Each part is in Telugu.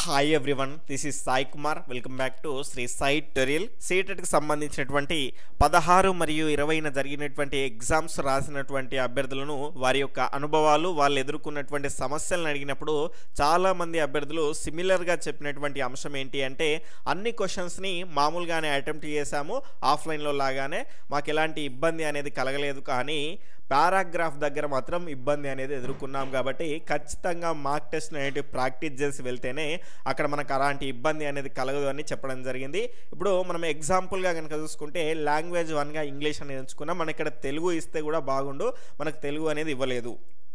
hi everyone this is Sai Kumar welcome back to Sri Sai టెరియల్ సీటెట్కి సంబంధించినటువంటి పదహారు మరియు ఇరవైన జరిగినటువంటి ఎగ్జామ్స్ రాసినటువంటి అభ్యర్థులను వారి యొక్క అనుభవాలు వాళ్ళు ఎదుర్కొన్నటువంటి సమస్యలను అడిగినప్పుడు చాలామంది అభ్యర్థులు సిమిలర్గా చెప్పినటువంటి అంశం ఏంటి అంటే అన్ని క్వశ్చన్స్ని మామూలుగానే అటెంప్ట్ చేశాము ఆఫ్లైన్లో లాగానే మాకు ఎలాంటి ఇబ్బంది అనేది కలగలేదు కానీ పారాగ్రాఫ్ దగ్గర మాత్రం ఇబ్బంది అనేది ఎదుర్కొన్నాం కాబట్టి ఖచ్చితంగా మార్క్ టెస్ట్ అనేవి ప్రాక్టీస్ చేసి వెళ్తేనే అక్కడ మనకు అలాంటి ఇబ్బంది అనేది కలగదు అని చెప్పడం జరిగింది ఇప్పుడు మనం ఎగ్జాంపుల్గా కనుక చూసుకుంటే లాంగ్వేజ్ వన్గా ఇంగ్లీష్ అనేది ఎంచుకున్నాం మన ఇక్కడ తెలుగు ఇస్తే కూడా బాగుండు మనకు తెలుగు అనేది ఇవ్వలేదు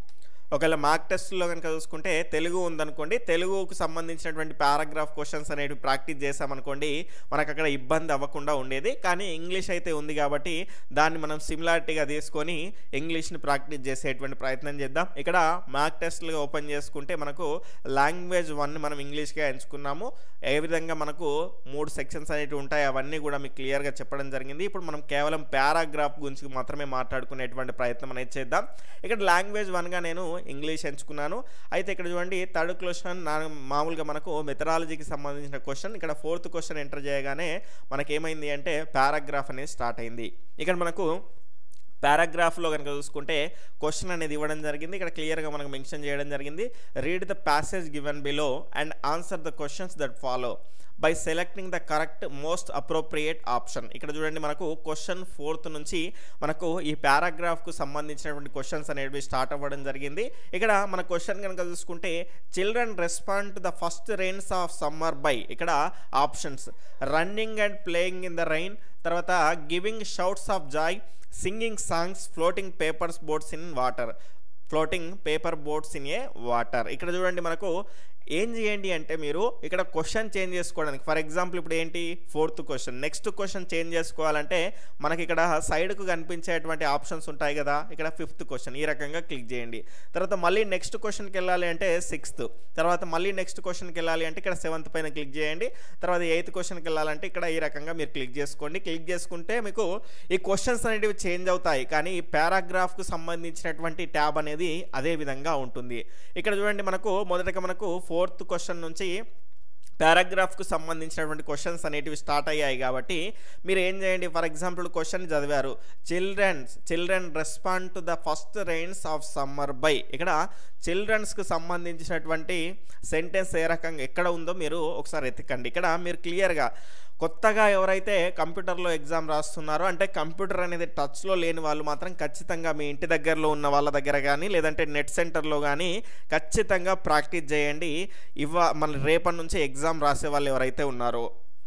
ఒకవేళ మార్క్ టెస్ట్లో కనుక చూసుకుంటే తెలుగు ఉందనుకోండి తెలుగుకు సంబంధించినటువంటి పారాగ్రాఫ్ క్వశ్చన్స్ అనేవి ప్రాక్టీస్ చేసామనుకోండి మనకు అక్కడ ఇబ్బంది అవ్వకుండా ఉండేది కానీ ఇంగ్లీష్ అయితే ఉంది కాబట్టి దాన్ని మనం సిమిలారిటీగా తీసుకొని ఇంగ్లీష్ని ప్రాక్టీస్ చేసేటువంటి ప్రయత్నం చేద్దాం ఇక్కడ మార్క్ టెస్ట్లు ఓపెన్ చేసుకుంటే మనకు లాంగ్వేజ్ వన్ మనం ఇంగ్లీష్గా ఎంచుకున్నాము ఏ విధంగా మనకు మూడు సెక్షన్స్ అనేవి ఉంటాయి అవన్నీ కూడా మీకు క్లియర్గా చెప్పడం జరిగింది ఇప్పుడు మనం కేవలం పారాగ్రాఫ్ గురించి మాత్రమే మాట్లాడుకునేటువంటి ప్రయత్నం అనేది చేద్దాం ఇక్కడ లాంగ్వేజ్ వన్గా నేను ఇంగ్లీష్ ఎంచుకున్నాను అయితే ఇక్కడ చూడండి థర్డ్ క్వశ్చన్ నా మామూలుగా మనకు మెథడాలజీకి సంబంధించిన క్వశ్చన్ ఇక్కడ ఫోర్త్ క్వశ్చన్ ఎంటర్ చేయగానే మనకేమైంది అంటే పారాగ్రాఫ్ అనేది స్టార్ట్ అయింది ఇక్కడ మనకు పారాగ్రాఫ్లో కనుక చూసుకుంటే క్వశ్చన్ అనేది ఇవ్వడం జరిగింది ఇక్కడ క్లియర్గా మనకు మెన్షన్ చేయడం జరిగింది read the passage given below and answer the questions that follow by selecting the correct most appropriate option ఇక్కడ చూడండి మనకు క్వశ్చన్ ఫోర్త్ నుంచి మనకు ఈ పారాగ్రాఫ్కు సంబంధించినటువంటి క్వశ్చన్స్ అనేవి స్టార్ట్ అవ్వడం జరిగింది ఇక్కడ మన క్వశ్చన్ కనుక చూసుకుంటే children respond to the first rains of summer by ఇక్కడ options running and playing in the rain తర్వాత giving shouts of joy singing songs floating papers boats in water floating paper boats in a water ఇక్కడ చూడండి మనకు ఏం చేయండి అంటే మీరు ఇక్కడ క్వశ్చన్ చేంజ్ చేసుకోవడానికి ఫర్ ఎగ్జాంపుల్ ఇప్పుడు ఏంటి fourth question next question change చేసుకోవాలంటే మనకి ఇక్కడ సైడ్కు కనిపించేటువంటి ఆప్షన్స్ ఉంటాయి కదా ఇక్కడ ఫిఫ్త్ క్వశ్చన్ ఈ రకంగా క్లిక్ చేయండి తర్వాత మళ్ళీ నెక్స్ట్ క్వశ్చన్కి వెళ్ళాలి అంటే సిక్స్త్ తర్వాత మళ్ళీ నెక్స్ట్ క్వశ్చన్కి వెళ్ళాలి అంటే ఇక్కడ సెవెంత్ పైన క్లిక్ చేయండి తర్వాత ఎయిత్ క్వశ్చన్కి వెళ్ళాలంటే ఇక్కడ ఈ రకంగా మీరు క్లిక్ చేసుకోండి క్లిక్ చేసుకుంటే మీకు ఈ క్వశ్చన్స్ అనేటివి చేంజ్ అవుతాయి కానీ ఈ పారాగ్రాఫ్కు సంబంధించినటువంటి ట్యాబ్ అనేది అదే విధంగా ఉంటుంది ఇక్కడ చూడండి మనకు మొదటగా మనకు ఫోర్త్ క్వశ్చన్ నుంచి పారాగ్రాఫ్కు సంబంధించినటువంటి క్వశ్చన్స్ అనేటివి స్టార్ట్ అయ్యాయి కాబట్టి మీరు ఏం చేయండి ఫర్ ఎగ్జాంపుల్ క్వశ్చన్ చదివారు childrens children respond to the first rains of summer by ఇక్కడ చిల్డ్రన్స్కి సంబంధించినటువంటి సెంటెన్స్ ఏ రకంగా ఎక్కడ ఉందో మీరు ఒకసారి ఎత్తికండి ఇక్కడ మీరు క్లియర్గా కొత్తగా ఎవరైతే కంప్యూటర్లో ఎగ్జామ్ రాస్తున్నారో అంటే కంప్యూటర్ అనేది టచ్లో లేని వాళ్ళు మాత్రం ఖచ్చితంగా మీ ఇంటి దగ్గరలో ఉన్న వాళ్ళ దగ్గర కానీ లేదంటే నెట్ సెంటర్లో కానీ ఖచ్చితంగా ప్రాక్టీస్ చేయండి ఇవ్వ మన రేపటి నుంచి ఎగ్జామ్ రాసే వాళ్ళు ఎవరైతే ఉన్నారో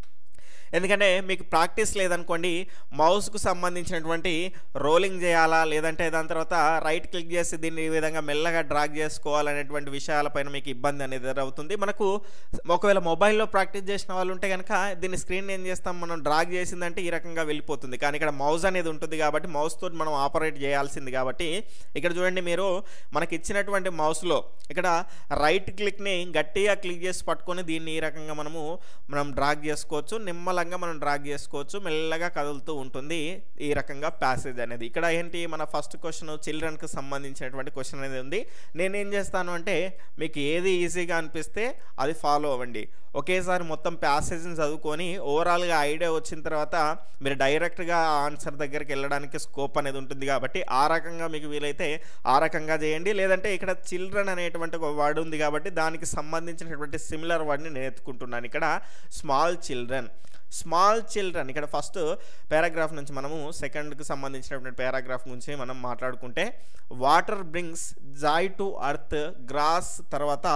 ఎందుకంటే మీకు ప్రాక్టీస్ లేదనుకోండి మౌస్కు సంబంధించినటువంటి రోలింగ్ చేయాలా లేదంటే దాని తర్వాత రైట్ క్లిక్ చేసి దీన్ని ఈ విధంగా మెల్లగా డ్రాగ్ చేసుకోవాలనేటువంటి విషయాలపైన మీకు ఇబ్బంది అనేది ఎదురవుతుంది మనకు ఒకవేళ మొబైల్లో ప్రాక్టీస్ చేసిన వాళ్ళు ఉంటే కనుక దీన్ని స్క్రీన్ ఏం చేస్తాం మనం డ్రాగ్ చేసిందంటే ఈ రకంగా వెళ్ళిపోతుంది కానీ ఇక్కడ మౌస్ అనేది ఉంటుంది కాబట్టి మౌస్ తోటి మనం ఆపరేట్ చేయాల్సింది కాబట్టి ఇక్కడ చూడండి మీరు మనకి ఇచ్చినటువంటి మౌస్లో ఇక్కడ రైట్ క్లిక్ని గట్టిగా క్లిక్ చేసి పట్టుకొని దీన్ని ఈ రకంగా మనము మనం డ్రాగ్ చేసుకోవచ్చు నిమ్మల నిమ్మలంగా మనం డ్రాగ్ చేసుకోవచ్చు మెల్లగా కదులుతూ ఉంటుంది ఈ రకంగా ప్యాసేజ్ అనేది ఇక్కడ ఏంటి మన ఫస్ట్ క్వశ్చన్ చిల్డ్రన్కి సంబంధించినటువంటి క్వశ్చన్ అనేది ఉంది నేనేం చేస్తాను అంటే మీకు ఏది ఈజీగా అనిపిస్తే అది ఫాలో అవ్వండి ఒకేసారి మొత్తం ప్యాసేజ్ని చదువుకొని ఓవరాల్గా ఐడియా వచ్చిన తర్వాత మీరు డైరెక్ట్గా ఆన్సర్ దగ్గరికి వెళ్ళడానికి స్కోప్ అనేది ఉంటుంది కాబట్టి ఆ రకంగా మీకు వీలైతే ఆ రకంగా చేయండి లేదంటే ఇక్కడ చిల్డ్రన్ అనేటువంటి ఒక వర్డ్ ఉంది కాబట్టి దానికి సంబంధించినటువంటి సిమిలర్ వర్డ్ని నేను ఎత్తుకుంటున్నాను ఇక్కడ స్మాల్ చిల్డ్రన్ స్మాల్ చిల్డ్రన్ ఇక్కడ ఫస్ట్ పారాగ్రాఫ్ నుంచి మనము సెకండ్కి సంబంధించినటువంటి పారాగ్రాఫ్ నుంచి మనం మాట్లాడుకుంటే water brings joy to earth grass తర్వాత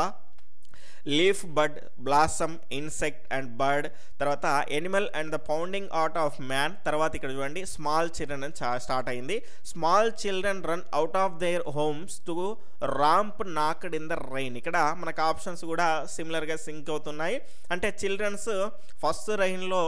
leaf bud blossom insect and bird తర్వాత animal and the pounding out of man తర్వాత ఇక్కడ చూడండి స్మాల్ చిల్డ్రన్ అని స్టార్ట్ అయింది small children run out of their homes to romp naked in the rain ఇక్కడ మనకు ఆప్షన్స్ కూడా సిమిలర్గా సింక్ అవుతున్నాయి అంటే చిల్డ్రన్స్ ఫస్ట్ రైన్లో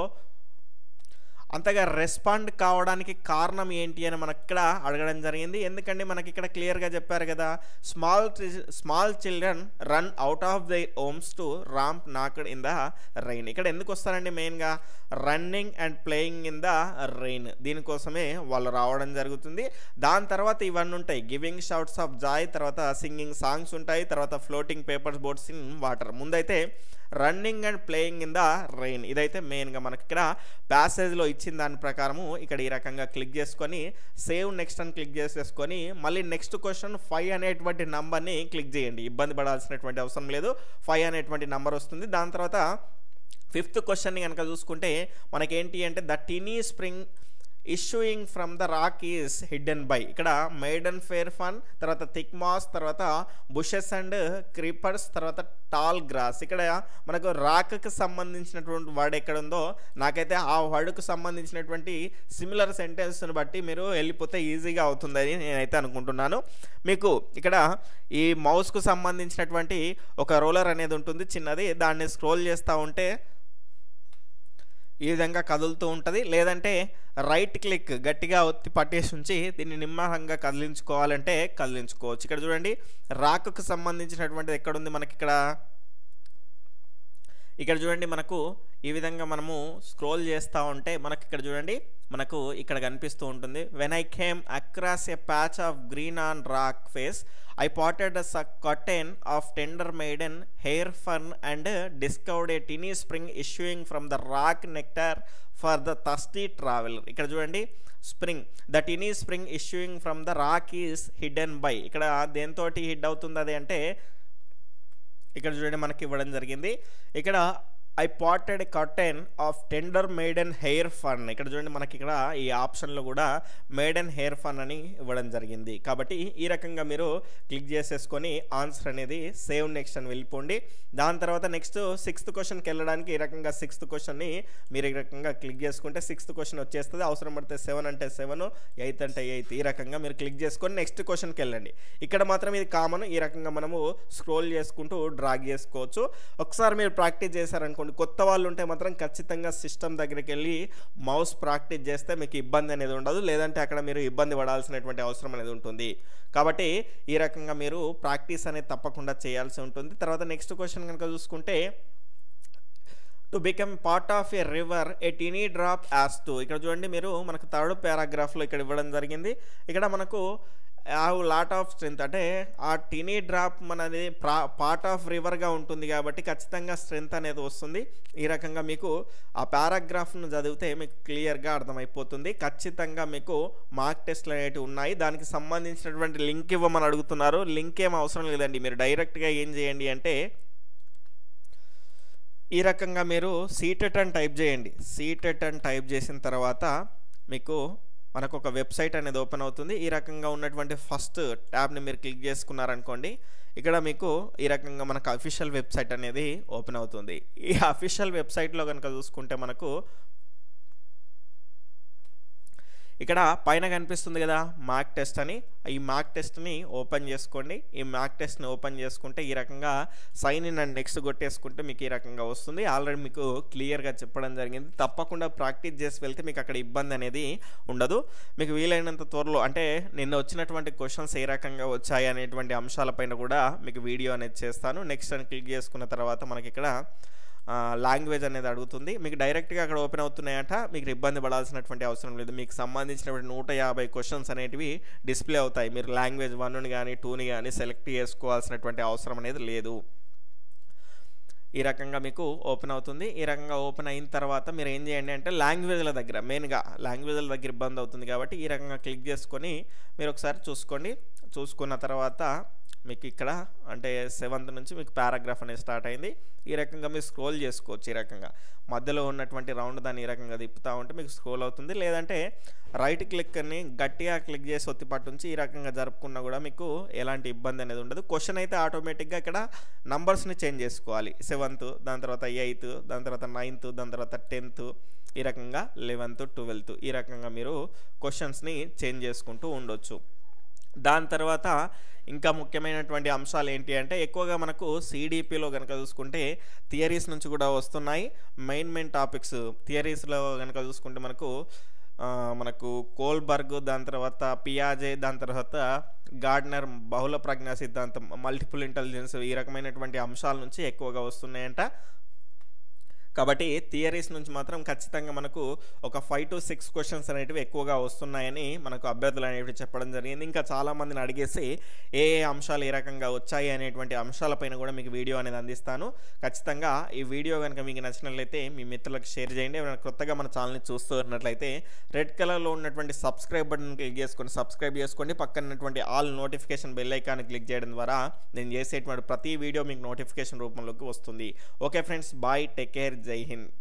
అంతగా రెస్పాండ్ కావడానికి కారణం ఏంటి అని మనకి ఇక్కడ అడగడం జరిగింది ఎందుకంటే మనకి ఇక్కడ క్లియర్గా చెప్పారు కదా small small children run out of the homes to romp naked in the rain ఇక్కడ ఎందుకు వస్తారండి మెయిన్గా running and playing in the rain దీనికోసమే వాళ్ళు రావడం జరుగుతుంది దాని తర్వాత ఇవన్నీ ఉంటాయి గివింగ్ షౌట్స్ ఆఫ్ జాయ్ తర్వాత సింగింగ్ సాంగ్స్ ఉంటాయి తర్వాత floating papers boats in water ముందైతే running and playing in the rain ఇదైతే మెయిన్గా మనకి ఇక్కడ ప్యాసేజ్లో ఇచ్చిన దాని ప్రకారము ఇక్కడ ఈ రకంగా క్లిక్ చేసుకొని సేవ్ నెక్స్ట్ అని క్లిక్ చేసేసుకొని మళ్ళీ నెక్స్ట్ క్వశ్చన్ ఫైవ్ అనేటువంటి నంబర్ని క్లిక్ చేయండి ఇబ్బంది పడాల్సినటువంటి అవసరం లేదు ఫైవ్ అనేటువంటి నంబర్ వస్తుంది దాని తర్వాత ఫిఫ్త్ క్వశ్చన్ కనుక చూసుకుంటే మనకేంటి అంటే the tiny spring issuing from the rock is hidden by ఇక్కడ మేడన్ ఫేర్ ఫన్ తర్వాత థిక్ మాస్ తర్వాత బుషెస్ అండ్ క్రీపర్స్ తర్వాత టాల్ గ్రాస్ ఇక్కడ మనకు రాక్కి సంబంధించినటువంటి వర్డ్ ఎక్కడ ఉందో నాకైతే ఆ వర్డ్కు సంబంధించినటువంటి సిమిలర్ సెంటెన్స్ని బట్టి మీరు వెళ్ళిపోతే ఈజీగా అవుతుందని నేనైతే అనుకుంటున్నాను మీకు ఇక్కడ ఈ మౌస్కు సంబంధించినటువంటి ఒక రోలర్ అనేది ఉంటుంది చిన్నది దాన్ని స్క్రోల్ చేస్తూ ఉంటే ఈ విధంగా కదులుతూ ఉంటుంది లేదంటే రైట్ క్లిక్ గట్టిగా ఒత్తి పట్టేసి ఉంచి దీన్ని నిమ్మహంగా కదిలించుకోవాలంటే కదిలించుకోవచ్చు ఇక్కడ చూడండి రాకుకు సంబంధించినటువంటిది ఎక్కడుంది మనకి ఇక్కడ ఇక్కడ చూడండి మనకు ఈ విధంగా మనము స్క్రోల్ చేస్తూ ఉంటే మనకి ఇక్కడ చూడండి మనకు ఇక్కడ కనిపిస్తూ ఉంటుంది when I came across a patch of green on rock face I parted a curtain of tender maiden hair fern and discovered a tiny spring issuing from the rock nectar for the thirsty traveller ఇక్కడ చూడండి spring the tiny spring issuing from the rock is hidden by ఇక్కడ దేంతోటి హిడ్ అవుతుంది అది అంటే ఇక్కడ చూడండి మనకి ఇవ్వడం జరిగింది ఇక్కడ I parted curtain of tender maiden hair fern ఇక్కడ చూడండి మనకి ఇక్కడ ఈ ఆప్షన్లో కూడా మేడెన్ హెయిర్ ఫన్ అని ఇవ్వడం జరిగింది కాబట్టి ఈ రకంగా మీరు క్లిక్ చేసేసుకొని ఆన్సర్ అనేది సేవ్ నెక్స్ట్ అని వెళ్ళిపోండి దాని తర్వాత నెక్స్ట్ సిక్స్త్ క్వశ్చన్కి వెళ్ళడానికి ఈ రకంగా సిక్స్త్ క్వశ్చన్ని మీరు ఈ రకంగా క్లిక్ చేసుకుంటే సిక్స్త్ క్వశ్చన్ వచ్చేస్తుంది అవసరం పడితే సెవెన్ అంటే సెవెన్ ఎయిత్ అంటే ఎయిత్ ఈ రకంగా మీరు క్లిక్ చేసుకొని నెక్స్ట్ క్వశ్చన్కి వెళ్ళండి ఇక్కడ మాత్రం ఇది కామన్ ఈ రకంగా మనము స్క్రోల్ చేసుకుంటూ డ్రాగ్ చేసుకోవచ్చు ఒకసారి మీరు ప్రాక్టీస్ చేశారనుకోండి కొత్త వాళ్ళు ఉంటే మాత్రం ఖచ్చితంగా సిస్టమ్ దగ్గరికి వెళ్ళి మౌస్ ప్రాక్టీస్ చేస్తే మీకు ఇబ్బంది అనేది ఉండదు లేదంటే అక్కడ మీరు ఇబ్బంది పడాల్సినటువంటి అవసరం అనేది ఉంటుంది కాబట్టి ఈ రకంగా మీరు ప్రాక్టీస్ అనేది తప్పకుండా చేయాల్సి ఉంటుంది తర్వాత నెక్స్ట్ క్వశ్చన్ కనుక చూసుకుంటే to become part of a river a tiny drop as to ఇక్కడ చూడండి మీరు మనకు థర్డ్ పారాగ్రాఫ్లో ఇక్కడ ఇవ్వడం జరిగింది ఇక్కడ మనకు హ్యావ్ లాట్ ఆఫ్ స్ట్రెంత్ అంటే ఆ టీనీ డ్రాప్ మనది ప్రా పార్ట్ ఆఫ్ రివర్గా ఉంటుంది కాబట్టి ఖచ్చితంగా స్ట్రెంత్ అనేది వస్తుంది ఈ రకంగా మీకు ఆ పారాగ్రాఫ్ను చదివితే మీకు క్లియర్గా అర్థమైపోతుంది ఖచ్చితంగా మీకు మార్క్ టెస్ట్లు అనేవి ఉన్నాయి దానికి సంబంధించినటువంటి లింక్ ఇవ్వమని అడుగుతున్నారు లింక్ ఏం అవసరం లేదండి మీరు డైరెక్ట్గా ఏం చేయండి అంటే ఈ రకంగా మీరు సీటెట్ అని టైప్ చేయండి సీటెట్ అని టైప్ చేసిన తర్వాత మీకు మనకు ఒక వెబ్సైట్ అనేది ఓపెన్ అవుతుంది ఈ రకంగా ఉన్నటువంటి ఫస్ట్ ట్యాబ్ని మీరు క్లిక్ చేసుకున్నారనుకోండి ఇక్కడ మీకు ఈ రకంగా మనకు అఫీషియల్ వెబ్సైట్ అనేది ఓపెన్ అవుతుంది ఈ అఫీషియల్ వెబ్సైట్లో కనుక చూసుకుంటే మనకు ఇక్కడ పైన కనిపిస్తుంది కదా మార్క్ టెస్ట్ అని ఈ మార్క్ టెస్ట్ని ఓపెన్ చేసుకోండి ఈ మార్క్ టెస్ట్ని ఓపెన్ చేసుకుంటే ఈ రకంగా సైన్ ఇన్ అండ్ నెక్స్ట్ కొట్టేసుకుంటే మీకు ఈ రకంగా వస్తుంది ఆల్రెడీ మీకు క్లియర్గా చెప్పడం జరిగింది తప్పకుండా ప్రాక్టీస్ చేసి వెళ్తే మీకు అక్కడ ఇబ్బంది అనేది ఉండదు మీకు వీలైనంత త్వరలో అంటే నిన్న వచ్చినటువంటి క్వశ్చన్స్ ఏ రకంగా వచ్చాయి అనేటువంటి అంశాలపైన కూడా మీకు వీడియో అనేది చేస్తాను నెక్స్ట్ అని క్లిక్ చేసుకున్న తర్వాత మనకి ఇక్కడ లాంగ్వేజ్ అనేది అడుగుతుంది మీకు డైరెక్ట్గా అక్కడ ఓపెన్ అవుతున్నాయట మీకు ఇబ్బంది పడాల్సినటువంటి అవసరం లేదు మీకు సంబంధించినటువంటి నూట యాభై క్వశ్చన్స్ అనేటివి డిస్ప్లే అవుతాయి మీరు లాంగ్వేజ్ వన్ని కానీ టూని కానీ సెలెక్ట్ చేసుకోవాల్సినటువంటి అవసరం అనేది లేదు ఈ రకంగా మీకు ఓపెన్ అవుతుంది ఈ రకంగా ఓపెన్ అయిన తర్వాత మీరు ఏం చేయండి అంటే లాంగ్వేజ్ల దగ్గర మెయిన్గా లాంగ్వేజ్ల దగ్గర ఇబ్బంది అవుతుంది కాబట్టి ఈ రకంగా క్లిక్ చేసుకొని మీరు ఒకసారి చూసుకోండి చూసుకున్న తర్వాత మీకు ఇక్కడ అంటే సెవెంత్ నుంచి మీకు పారాగ్రాఫ్ అనేది స్టార్ట్ అయింది ఈ రకంగా మీరు స్క్రోల్ చేసుకోవచ్చు ఈ రకంగా మధ్యలో ఉన్నటువంటి రౌండ్ దాన్ని ఈ రకంగా తిప్పుతూ ఉంటే మీకు స్క్రోల్ అవుతుంది లేదంటే రైట్ క్లిక్ని గట్టిగా క్లిక్ చేసి ఒత్తిపట్టు నుంచి ఈ రకంగా జరుపుకున్నా కూడా మీకు ఎలాంటి ఇబ్బంది అనేది ఉండదు క్వశ్చన్ అయితే ఆటోమేటిక్గా ఇక్కడ నంబర్స్ని చేంజ్ చేసుకోవాలి సెవెంత్ దాని తర్వాత ఎయిత్ దాని తర్వాత నైన్త్ దాని తర్వాత టెన్త్ ఈ రకంగా లెవెన్త్ ట్వెల్త్ ఈ రకంగా మీరు క్వశ్చన్స్ని చేంజ్ చేసుకుంటూ ఉండొచ్చు దాని తర్వాత ఇంకా ముఖ్యమైనటువంటి అంశాలు ఏంటి అంటే ఎక్కువగా మనకు సిడిపిలో కనుక చూసుకుంటే థియరీస్ నుంచి కూడా వస్తున్నాయి మెయిన్ మెయిన్ టాపిక్స్ థియరీస్లో కనుక చూసుకుంటే మనకు మనకు కోల్బర్గ్ దాని తర్వాత పియాజే దాని తర్వాత గార్డ్నర్ బహుళ ప్రజ్ఞా సిద్ధాంతం మల్టిపుల్ ఇంటెలిజెన్స్ ఈ రకమైనటువంటి అంశాల నుంచి ఎక్కువగా వస్తున్నాయంట కాబట్టి థియరీస్ నుంచి మాత్రం ఖచ్చితంగా మనకు ఒక ఫైవ్ టు సిక్స్ క్వశ్చన్స్ అనేటివి ఎక్కువగా వస్తున్నాయని మనకు అభ్యర్థులు అనేవి చెప్పడం జరిగింది ఇంకా చాలామందిని అడిగేసి ఏ ఏ అంశాలు ఏ రకంగా వచ్చాయి అనేటువంటి అంశాలపైన కూడా మీకు వీడియో అనేది అందిస్తాను ఖచ్చితంగా ఈ వీడియో కనుక మీకు నచ్చినట్లయితే మీ మిత్రులకు షేర్ చేయండి ఎవరైనా కొత్తగా మన ఛానల్ని చూస్తున్నట్లయితే రెడ్ కలర్లో ఉన్నటువంటి సబ్స్క్రైబ్ బటన్ క్లిక్ చేసుకొని సబ్స్క్రైబ్ చేసుకోండి పక్కన ఉన్నటువంటి all notification bell icon click చేయడం ద్వారా నేను చేసేటువంటి ప్రతి వీడియో మీకు నోటిఫికేషన్ రూపంలోకి వస్తుంది okay friends bye take care Jai Hind